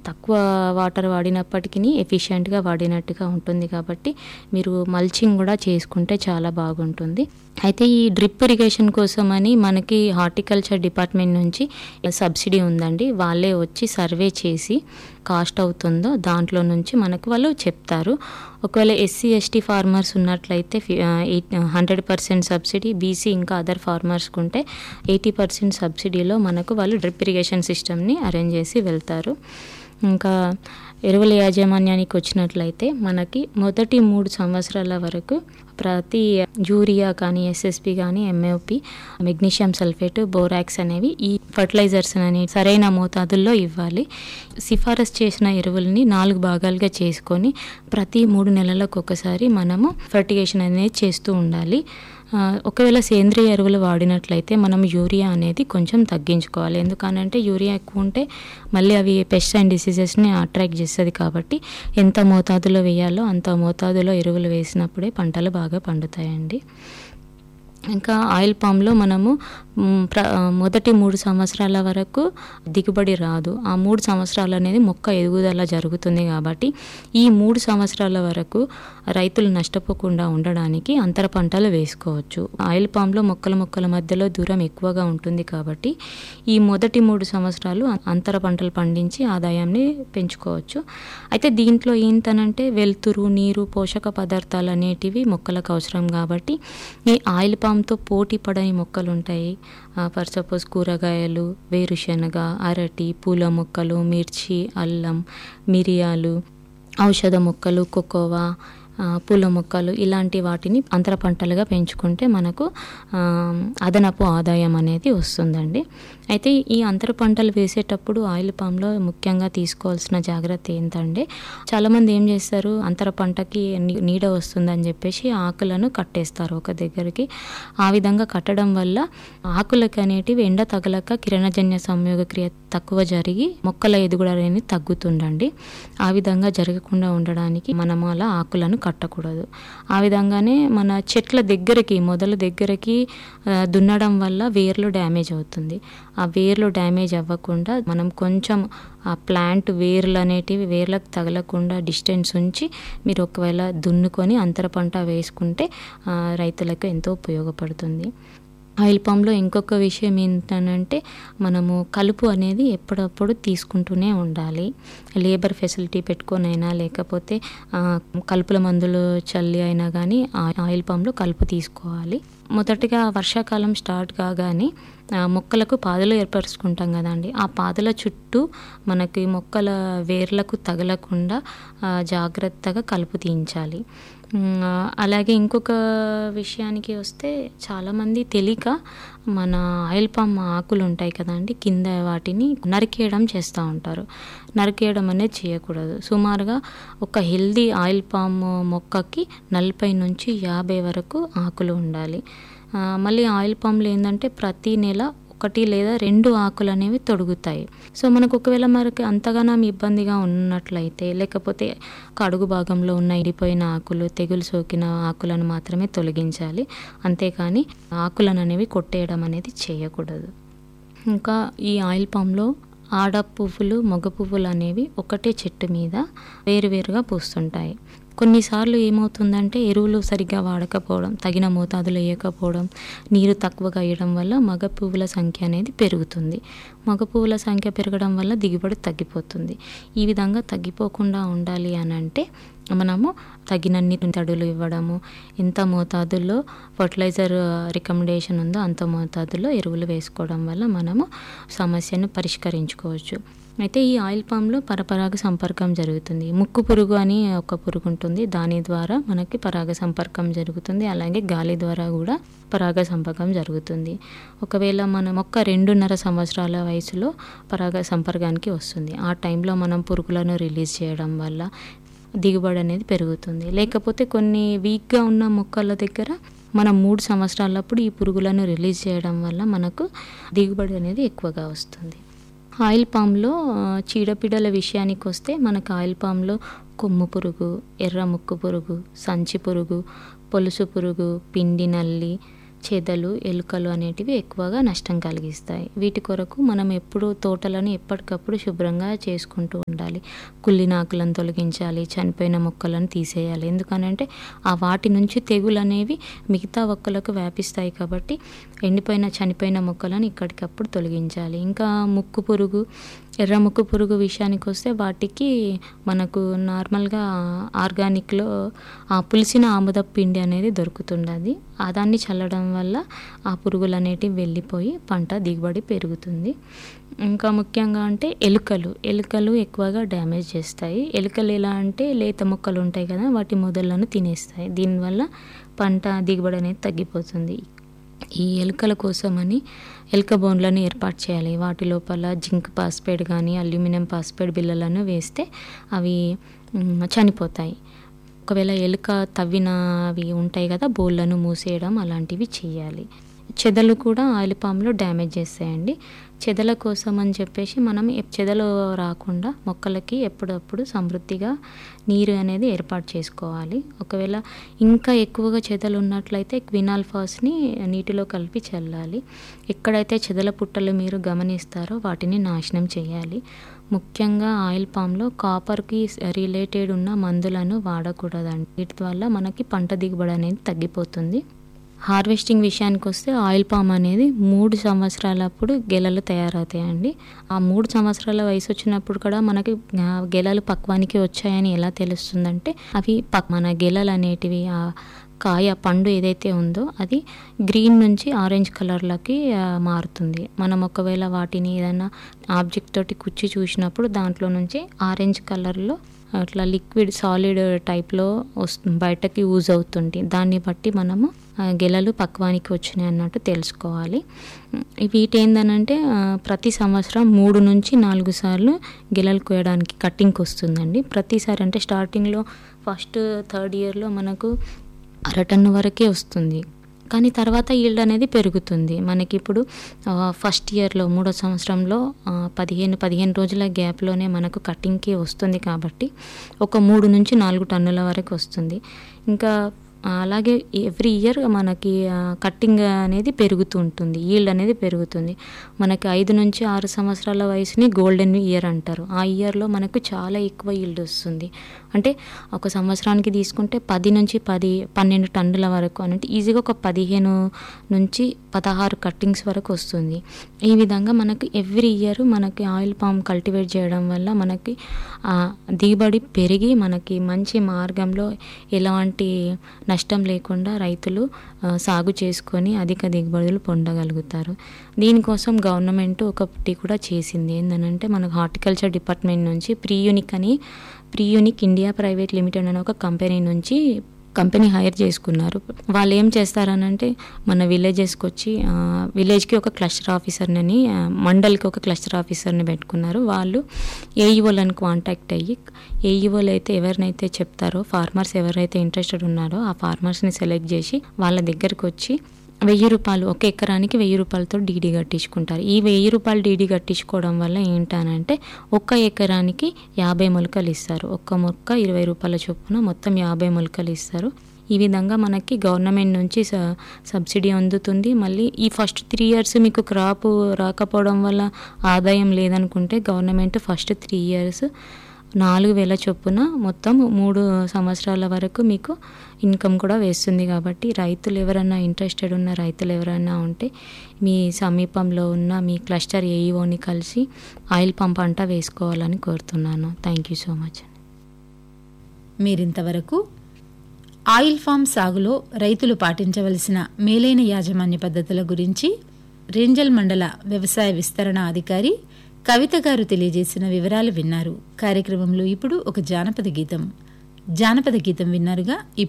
తక్కువ వాటర్ వాడినప్పటికీ ఎఫిషియెంట్గా వాడినట్టుగా ఉంటుంది కాబట్టి మీరు మల్చింగ్ కూడా చేసుకుంటే చాలా బాగుంటుంది అయితే ఈ డ్రిప్ ఇరిగేషన్ కోసమని మనకి హార్టికల్చర్ డిపార్ట్మెంట్ నుంచి సబ్సిడీ ఉందండి వాళ్ళే వచ్చి సర్వే చేసి కాస్ట్ అవుతుందో దాంట్లో నుంచి మనకు వాళ్ళు చెప్తారు ఒకవేళ ఎస్సీ ఎస్టీ ఫార్మర్స్ ఉన్నట్లయితే హండ్రెడ్ పర్సెంట్ సబ్సిడీ బీసీ ఇంకా అదర్ ఫార్మర్స్కి ఉంటే ఎయిటీ పర్సెంట్ సబ్సిడీలో మనకు వాళ్ళు డ్రిప్ ఇరిగేషన్ సిస్టమ్ని అరేంజ్ చేసి వెళ్తారు ఇంకా ఎరువుల యాజమాన్యానికి వచ్చినట్లయితే మనకి మొదటి మూడు సంవత్సరాల వరకు ప్రతి యూరియా కానీ ఎస్ఎస్పి కానీ ఎంఓపి మెగ్నీషియం సల్ఫేట్ బోరాక్స్ అనేవి ఈ ఫర్టిలైజర్స్ అనేవి సరైన మోతాదుల్లో ఇవ్వాలి సిఫారసు చేసిన ఎరువుల్ని నాలుగు భాగాలుగా చేసుకొని ప్రతి మూడు నెలలకు ఒకసారి మనము ఫర్టిగేషన్ అనేది చేస్తూ ఉండాలి ఆ, ఒకవేళ సేంద్రియ ఎరువులు వాడినట్లయితే మనం యూరియా అనేది కొంచెం తగ్గించుకోవాలి ఎందుకనంటే యూరియా ఎక్కువ ఉంటే మళ్ళీ అవి పెస్ట్ అండ్ డిసీజెస్ని అట్రాక్ట్ చేస్తుంది కాబట్టి ఎంత మోతాదులో వేయాలో అంత మోతాదులో ఎరువులు వేసినప్పుడే పంటలు బాగా పండుతాయండి ఇంకా ఆయిల్ పామ్లో మనము మ్, ప్ర మొదటి మూడు సంవత్సరాల వరకు దిగుబడి రాదు ఆ మూడు సంవత్సరాలు అనేది మొక్క ఎదుగుదల జరుగుతుంది కాబట్టి ఈ మూడు సంవత్సరాల వరకు రైతులు నష్టపోకుండా ఉండడానికి అంతర పంటలు వేసుకోవచ్చు ఆయిల్ పామ్లో మొక్కల మొక్కల మధ్యలో దూరం ఎక్కువగా ఉంటుంది కాబట్టి ఈ మొదటి మూడు సంవత్సరాలు అంతర పంటలు పండించి ఆదాయాన్ని పెంచుకోవచ్చు అయితే దీంట్లో ఏంటనంటే వెలుతురు నీరు పోషక పదార్థాలు అనేటివి మొక్కలకు అవసరం కాబట్టి ఈ ఆయిల్ పామ్తో పోటీ పడని మొక్కలు ఉంటాయి ఫర్ సపోజ్ కూరగాయలు వేరుశనగ అరటి పూల మొక్కలు మిర్చి అల్లం మిరియాలు ఔషధ మొక్కలు కొకోవా ఆ, పూల మొక్కలు ఇలాంటి వాటిని అంతర పంటలుగా పెంచుకుంటే మనకు ఆ, అదనపు ఆదాయం అనేది వస్తుందండి అయితే ఈ అంతర పంటలు వేసేటప్పుడు ఆయిల్ పామ్లో ముఖ్యంగా తీసుకోవాల్సిన జాగ్రత్త ఏంటంటే చాలామంది ఏం చేస్తారు అంతర పంటకి నీ- నీడ వస్తుందని చెప్పేసి ఆకులను కట్టేస్తారు ఒక దగ్గరికి ఆ విధంగా కట్టడం వల్ల ఆకులకి అనేటివి ఎండ తగలక కిరణజన్య సంయోగ క్రియ తక్కువ జరిగి మొక్కల ఎదుగుదల అనేది తగ్గుతుండండి ఆ విధంగా జరగకుండా ఉండడానికి మనం అలా ఆకులను కట్టకూడదు ఆ విధంగానే మన చెట్ల దగ్గరికి మొదల దగ్గరికి ఆ, దున్నడం వల్ల వేర్లు డ్యామేజ్ అవుతుంది ఆ వేర్లు డ్యామేజ్ అవ్వకుండా మనం కొంచెం ఆ ప్లాంట్ వేర్లు అనేటివి వేర్లకు తగలకుండా డిస్టెన్స్ ఉంచి మీరు ఒకవేళ దున్నుకొని అంతర పంట వేసుకుంటే ఆ, రైతులకు ఎంతో ఉపయోగపడుతుంది ఆయిల్ పామ్లో ఇంకొక విషయం ఏంటనంటే మనము కలుపు అనేది ఎప్పుడప్పుడు తీసుకుంటూనే ఉండాలి లేబర్ ఫెసిలిటీ పెట్టుకొనైనా లేకపోతే ఆ, కలుపుల మందులు చల్లి అయినా కానీ ఆయిల్ పామ్లో కలుపు తీసుకోవాలి మొదటిగా వర్షాకాలం స్టార్ట్ కాగానే ఆ, మొక్కలకు పాదులు ఏర్పరచుకుంటాం కదండి ఆ పాదుల చుట్టూ మనకి మొక్కల వేర్లకు తగలకుండా ఆ, జాగ్రత్తగా కలుపు తీయించాలి ఉమ్, ఆ, అలాగే ఇంకొక విషయానికి వస్తే చాలామంది తెలియక మన ఆయిల్ పామ్ ఆకులు ఉంటాయి కదండి కింద వాటిని నరికేయడం చేస్తూ ఉంటారు నరికేయడం అనేది చేయకూడదు సుమారుగా ఒక హెల్దీ ఆయిల్ పామ్ మొక్కకి నలభై నుంచి యాభై వరకు ఆకులు ఉండాలి ఆ, మళ్ళీ ఆయిల్ పామ్లు ఏంటంటే ప్రతి నెల ఒకటి లేదా రెండు ఆకులు అనేవి తొడుగుతాయి సో మనకు ఒకవేళ మనకి అంతగానం ఇబ్బందిగా ఉన్నట్లయితే లేకపోతే కడుగు భాగంలో ఉన్న ఇడిపోయిన ఆకులు తెగులు సోకిన ఆకులను మాత్రమే తొలగించాలి అంతేకాని ఆకులను అనేవి కొట్టేయడం అనేది చేయకూడదు ఇంకా ఈ ఆయిల్ పామ్లో ఆడ పువ్వులు మగ పువ్వులు అనేవి ఒకటే చెట్టు మీద వేరువేరుగా పూస్తుంటాయి కొన్నిసార్లు ఏమవుతుందంటే ఎరువులు సరిగ్గా వాడకపోవడం తగిన మోతాదులో వేయకపోవడం నీరు తక్కువగా వేయడం వల్ల మగ పువ్వుల సంఖ్య అనేది పెరుగుతుంది మగ పువ్వుల సంఖ్య పెరగడం వల్ల దిగుబడి తగ్గిపోతుంది ఈ విధంగా తగ్గిపోకుండా ఉండాలి అని అంటే మనము తగినన్ని తడులు ఇవ్వడము ఎంత మోతాదుల్లో ఫర్టిలైజర్ రికమెండేషన్ ఉందో అంత మోతాదుల్లో ఎరువులు వేసుకోవడం వల్ల మనము సమస్యను పరిష్కరించుకోవచ్చు అయితే ఈ ఆయిల్ పామ్లో పరపరాగ సంపర్కం జరుగుతుంది ముక్కు పురుగు అని ఒక పురుగు ఉంటుంది దాని ద్వారా మనకి పరాగ సంపర్కం జరుగుతుంది అలాగే గాలి ద్వారా కూడా పరాగ సంపర్కం జరుగుతుంది ఒకవేళ మన మొక్క రెండున్నర సంవత్సరాల వయసులో పరాగ సంపర్కానికి వస్తుంది ఆ టైంలో మనం పురుగులను రిలీజ్ చేయడం వల్ల దిగుబడి అనేది పెరుగుతుంది లేకపోతే కొన్ని వీక్గా ఉన్న మొక్కల దగ్గర మనం మూడు సంవత్సరాలప్పుడు ఈ పురుగులను రిలీజ్ చేయడం వల్ల మనకు దిగుబడి అనేది ఎక్కువగా వస్తుంది ఆయిల్ పామ్లో ఆ, చీడపీడల విషయానికి వస్తే మనకు ఆయిల్ పామ్లో కొమ్ము పురుగు ఎర్ర ముక్కు పురుగు సంచి పురుగు పొలుసు పురుగు పిండి నల్లి చెదలు ఎలుకలు అనేటివి ఎక్కువగా నష్టం కలిగిస్తాయి వీటి కొరకు మనం ఎప్పుడు తోటలను ఎప్పటికప్పుడు శుభ్రంగా చేసుకుంటూ ఉండాలి కుళ్ళినాకులను తొలగించాలి చనిపోయిన మొక్కలను తీసేయాలి ఎందుకనంటే ఆ వాటి నుంచి తెగులు అనేవి మిగతా మొక్కలకు వ్యాపిస్తాయి కాబట్టి ఎండిపోయిన చనిపోయిన మొక్కలను ఇక్కడికప్పుడు తొలగించాలి ఇంకా ముక్కు పురుగు ఎర్ర ముక్కు పురుగు విషయానికి వస్తే వాటికి మనకు నార్మల్గా ఆర్గానిక్లో ఆ పులిసిన ఆముద పిండి అనేది దొరుకుతుండది ఆ దాన్ని చల్లడం వల్ల ఆ పురుగులు అనేటివి వెళ్ళిపోయి పంట దిగుబడి పెరుగుతుంది ఇంకా ముఖ్యంగా అంటే ఎలుకలు ఎలుకలు ఎక్కువగా డ్యామేజ్ చేస్తాయి ఎలుకలు ఎలా అంటే లేత మొక్కలు ఉంటాయి కదా వాటి మొదళ్లను తినేస్తాయి దీనివల్ల పంట దిగుబడి అనేది తగ్గిపోతుంది ఈ ఎలుకల కోసమని ఎలుక బోన్లను ఏర్పాటు చేయాలి వాటి లోపల జింక్ పాస్పేట్ కానీ అల్యూమినియం పాస్పేట్ బిళ్ళలను వేస్తే అవి మ్, చనిపోతాయి ఒకవేళ ఎలుక తవ్వినవి ఉంటాయి కదా బోళ్ళను మూసేయడం అలాంటివి చేయాలి చెదలు కూడా ఆయిల్ పామ్లో డ్యామేజ్ చేస్తాయండి చెదల కోసం అని చెప్పేసి మనం ఎప్- చెదలు రాకుండా మొక్కలకి ఎప్పుడప్పుడు సమృద్ధిగా నీరు అనేది ఏర్పాటు చేసుకోవాలి ఒకవేళ ఇంకా ఎక్కువగా చెదలు ఉన్నట్లయితే క్వినాల్ఫాస్ని నీటిలో కలిపి చల్లాలి ఎక్కడైతే చెదల పుట్టలు మీరు గమనిస్తారో వాటిని నాశనం చేయాలి ముఖ్యంగా ఆయిల్ పామ్లో కాపర్కి రిలేటెడ్ ఉన్న మందులను వాడకూడదండి వీటి వల్ల మనకి పంట దిగుబడి అనేది తగ్గిపోతుంది హార్వెస్టింగ్ విషయానికి వస్తే ఆయిల్ పామ్ అనేది మూడు సంవత్సరాలప్పుడు గెలలు తయారవుతాయండి ఆ మూడు సంవత్సరాల వయసు వచ్చినప్పుడు కూడా మనకి ఆ, గెలలు పక్వానికి వచ్చాయని ఎలా తెలుస్తుందంటే అవి పక్ మన గెలలు అనేటివి ఆ కాయ పండు ఏదైతే ఉందో అది గ్రీన్ నుంచి ఆరెంజ్ కలర్లోకి ఆ, మారుతుంది మనం ఒకవేళ వాటిని ఏదైనా ఆబ్జెక్ట్ తోటి కుచ్చి చూసినప్పుడు దాంట్లో నుంచి ఆరెంజ్ కలర్లో అట్లా లిక్విడ్ సాలిడ్ టైప్లో వస్తుంది బయటకి యూజ్ అవుతుంది దాన్ని బట్టి మనము ఆ, గెలలు పక్వానికి వచ్చినాయి అన్నట్టు తెలుసుకోవాలి వీటి ఏందనంటే ఆ, ప్రతి సంవత్సరం మూడు నుంచి నాలుగు సార్లు గెలలు కోయడానికి కట్టింగ్కి వస్తుందండి ప్రతిసారి అంటే స్టార్టింగ్లో ఫస్ట్ థర్డ్ ఇయర్లో మనకు అర టన్ను వరకే వస్తుంది కానీ తర్వాత ఈల్డ్ అనేది పెరుగుతుంది మనకి ఇప్పుడు ఫస్ట్ ఇయర్లో మూడో సంవత్సరంలో ఆ, పదిహేను పదిహేను రోజుల గ్యాప్లోనే మనకు కటింగ్కి వస్తుంది కాబట్టి ఒక మూడు నుంచి నాలుగు టన్నుల వరకు వస్తుంది ఇంకా ఆ, అలాగే ఎవ్రీ ఇయర్ మనకి కట్టింగ్ అనేది పెరుగుతూ ఉంటుంది ఈల్డ్ అనేది పెరుగుతుంది మనకి ఐదు నుంచి ఆరు సంవత్సరాల వయసుని గోల్డెన్ ఇయర్ అంటారు ఆ ఇయర్లో మనకు చాలా ఎక్కువ ఈల్డ్ వస్తుంది అంటే ఒక సంవత్సరానికి తీసుకుంటే పది నుంచి పది పన్నెండు టన్నుల వరకు అంటే ఈజీగా ఒక పదిహేను నుంచి పదహారు కట్టింగ్స్ వరకు వస్తుంది ఈ విధంగా మనకి ఎవ్రీ ఇయర్ మనకి ఆయిల్ పామ్ కల్టివేట్ చేయడం వల్ల మనకి ఆ, దిగుబడి పెరిగి మనకి మంచి మార్గంలో ఎలాంటి నష్టం లేకుండా రైతులు ఆ, సాగు చేసుకొని అధిక దిగుబడులు పొందగలుగుతారు దీనికోసం గవర్నమెంట్ ఒకటి కూడా చేసింది ఏంటంటే మనకు హార్టికల్చర్ డిపార్ట్మెంట్ నుంచి ప్రీ యూనిక్ అని pre unique India private limited అనే ఒక కంపెనీ నుంచి కంపెనీ హైర్ చేసుకున్నారు వాళ్ళు ఏం చేస్తారనంటే మన విలేజెస్కి వచ్చి ఆ, విలేజ్కి ఒక క్లస్టర్ ఆఫీసర్ని ఆ, మండల్కి ఒక క్లస్టర్ ఆఫీసర్ని పెట్టుకున్నారు వాళ్ళు ఏఈఓలను కాంటాక్ట్ అయ్యి ఏఈఓలు అయితే ఎవరినైతే చెప్తారో ఫార్మర్స్ ఎవరైతే ఇంట్రెస్టెడ్ ఉన్నారో ఆ ఫార్మర్స్ని సెలెక్ట్ చేసి వాళ్ళ దగ్గరకు వచ్చి వెయ్యి రూపాయలు ఒక ఎకరానికి వెయ్యి రూపాయలతో డీడీ కట్టించుకుంటారు ఈ వెయ్యి రూపాయలు డీడీ కట్టించుకోవడం వల్ల ఏంటనంటే ఒక్క ఎకరానికి యాభై మొలకలు ఇస్తారు ఒక్క మొక్క ఇరవై రూపాయల చొప్పున మొత్తం యాభై మొలకలు ఇస్తారు ఈ విధంగా మనకి గవర్నమెంట్ నుంచి స సబ్సిడీ అందుతుంది మళ్ళీ ఈ ఫస్ట్ త్రీ ఇయర్స్ మీకు క్రాప్ రాకపోవడం వల్ల ఆదాయం లేదనుకుంటే గవర్నమెంట్ ఫస్ట్ త్రీ ఇయర్స్ నాలుగు వేల చొప్పున మొత్తం మూడు సంవత్సరాల వరకు మీకు ఇన్కమ్ కూడా వేస్తుంది కాబట్టి రైతులు ఎవరైనా ఇంట్రెస్టెడ్ ఉన్న రైతులు ఎవరైనా ఉంటే మీ సమీపంలో ఉన్న మీ క్లస్టర్ ఏఈఓని కలిసి ఆయిల్ పంప్ అంట వేసుకోవాలని కోరుతున్నాను థ్యాంక్ యూ సో మచ్ మీరింతవరకు ఆయిల్ ఫామ్ సాగులో రైతులు పాటించవలసిన మేలైన యాజమాన్య పద్ధతుల గురించి రేంజల్ మండల వ్యవసాయ విస్తరణ అధికారి కవిత గారు తెలియజేసిన వివరాలు విన్నారు కార్యక్రమంలో ఇప్పుడు ఒక జానపద గీతం జానపద గీతం విన్నారుగా